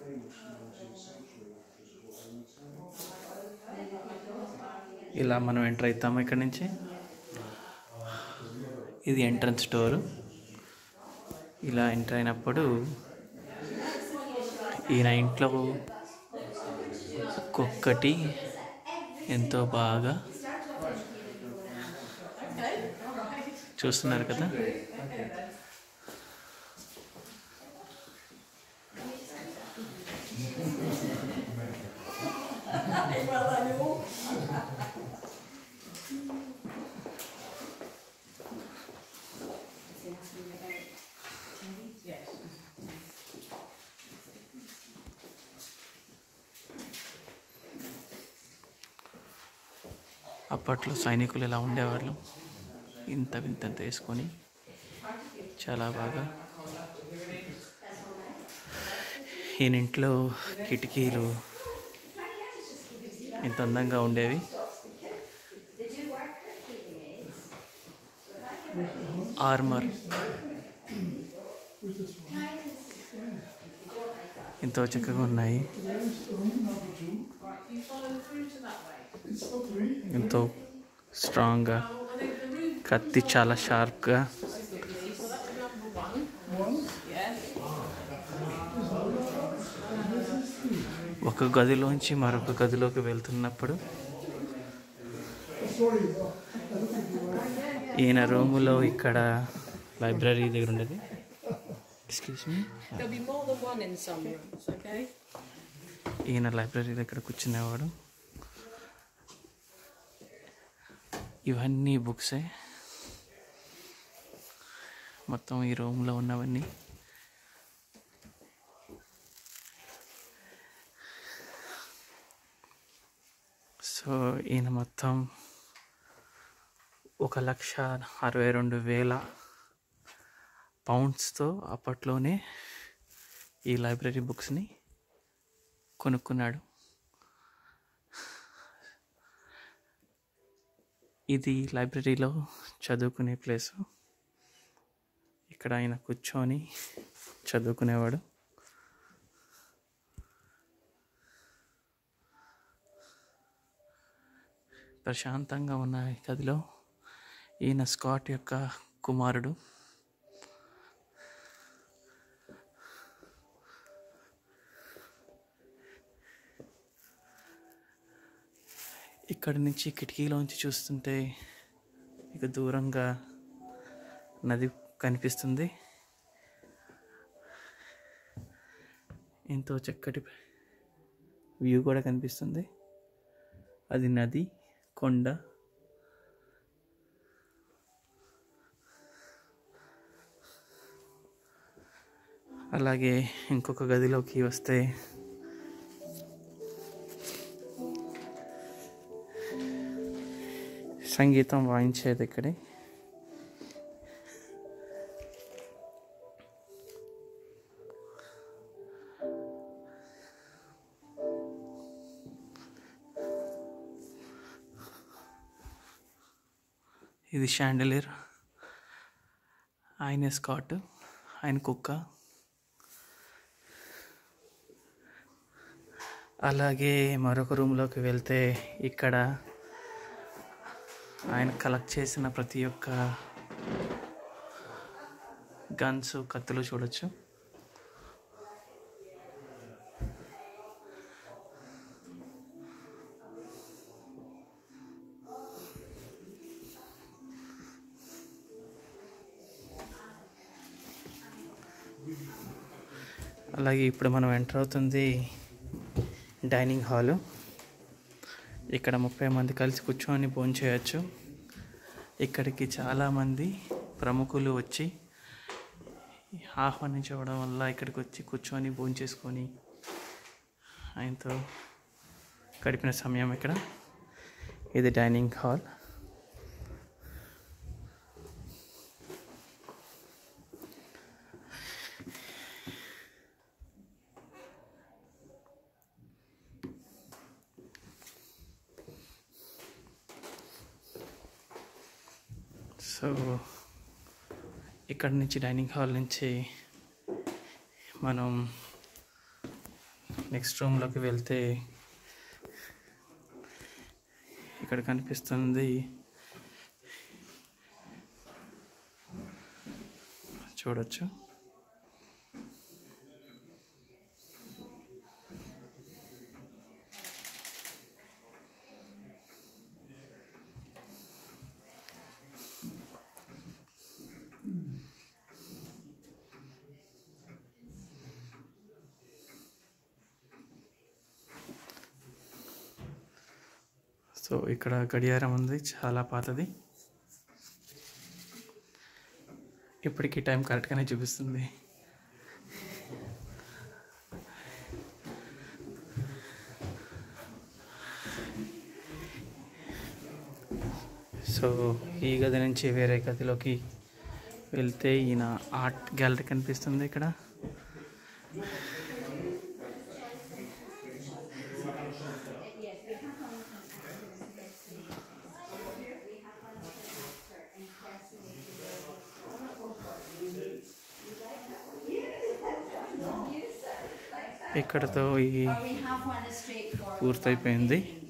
ఇలా మనం ఎంటర్ అవుతాము ఇక్కడ నుంచి ఇది ఎంట్రన్స్ డోర్ ఇలా ఎంటర్ అయినప్పుడు ఈయన ఇంట్లో ఒక్కొక్కటి ఎంతో బాగా చూస్తున్నారు కదా అప్పట్లో సైనికులు ఎలా ఉండేవాళ్ళు ఇంత వింతంత వేసుకొని చాలా బాగా ఈయన ఇంట్లో కిటికీలు ఎంత అందంగా ఉండేవి ఆర్మర్ ఎంతో చక్కగా ఉన్నాయి ఎంతో స్ట్రాంగ్గా కత్తి చాలా షార్ప్గా ఒక గదిలోంచి మరొక గదిలోకి వెళ్తున్నప్పుడు ఈయన రూములో ఇక్కడ లైబ్రరీ దగ్గర ఉండేది excuse me There'll be more than one in some rooms, okay? ఈయన లైబ్రరీ దగ్గర కూర్చునేవాడు ఇవన్నీ బుక్సే మొత్తం ఈ రూమ్లో ఉన్నవన్నీ సో ఈయన మొత్తం ఒక లక్ష అరవై రెండు వేల పౌండ్స్తో అప్పట్లోనే ఈ లైబ్రరీ బుక్స్ని కొనుక్కున్నాడు ఇది లైబ్రరీలో చదువుకునే ప్లేసు ఇక్కడ ఆయన కూర్చొని చదువుకునేవాడు ప్రశాంతంగా ఉన్న ఈ గదిలో ఈయన స్కాట్ యొక్క కుమారుడు ఇక్కడి నుంచి కిటికీలోంచి చూస్తుంటే ఇక దూరంగా నది కనిపిస్తుంది ఎంతో చక్కటి వ్యూ కూడా కనిపిస్తుంది అది నది కొండ అలాగే ఇంకొక గదిలోకి వస్తే సంగీతం వాయించేది ఇక్కడే ఇది షాండలియర్ ఆయన స్కాట్ ఆయన కుక్క అలాగే మరొక రూమ్లోకి వెళ్తే ఇక్కడ ఆయన కలెక్ట్ చేసిన ప్రతి ఒక్క గన్స్ కత్తులు చూడొచ్చు అలాగే ఇప్పుడు మనం ఎంటర్ అవుతుంది డైనింగ్ హాలు ఇక్కడ ముప్పై మంది కలిసి కూర్చొని భోజనం చేయొచ్చు ఇక్కడికి చాలామంది ప్రముఖులు వచ్చి ఆహ్వానించడం వల్ల ఇక్కడికి వచ్చి కూర్చొని భోజనం చేసుకొని ఆయనతో గడిపిన సమయం ఇక్కడ ఇది డైనింగ్ హాల్ సో ఇక్కడ నుంచి డైనింగ్ హాల్ నుంచి మనం నెక్స్ట్ రూమ్లోకి వెళ్తే ఇక్కడ కనిపిస్తుంది చూడొచ్చు సో ఇక్కడ గడియారం ఉంది చాలా పాతది ఇప్పటికీ టైం కరెక్ట్గానే చూపిస్తుంది సో ఈ గది నుంచి వేరే గదిలోకి వెళ్తే ఈయన ఆర్ట్ గ్యాలరీ కనిపిస్తుంది ఇక్కడ ఇక్కడతో ఈ We have one straight forward. పూర్తయిపోయింది